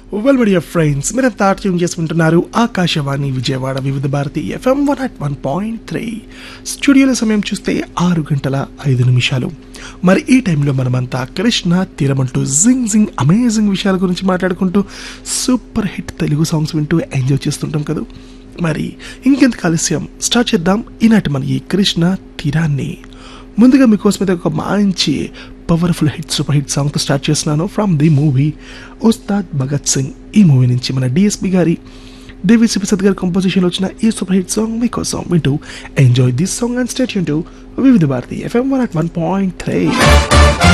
well media friends మీరంతా tune చేసుకుంటున్నారు Akashvani Vijayawada Vividh Bharati FM one at one point three స్టూడియోల సమయం చూస్తే ఆరు గంటల ఐదు నిమిషాలు మరి ఈ టైంలో మనమంతా కృష్ణ తీరమంటూ జింగ్ జింగ్ అమేజింగ్ విషయాల గురించి మాట్లాడుకుంటూ సూపర్ హిట్ తెలుగు సాంగ్స్ వింటూ ఎంజాయ్ చేస్తుంటాం కదా మరి ఇంకెంత ఆలస్యం స్టార్ట్ చేద్దాం ఈనాటి మన ఈ కృష్ణ తీరాన్ని ముందుగా మీకోసం అయితే ఒక మంచి పవర్ఫుల్ హిట్ సూపర్ హిట్ సాంగ్తో స్టార్ట్ చేస్తున్నాను from the movie Ustaad Bhagat Singh ఈ మూవీ నుంచి మన డిఎస్పి గారి దేవిశ్రీ ప్రసాద్ గారి కంపోజిషన్ వచ్చిన ఈ సూపర్ హిట్ సాంగ్ మీకోసం వింటూ enjoy this song and stay tuned to Vividh Bharati FM one at one point three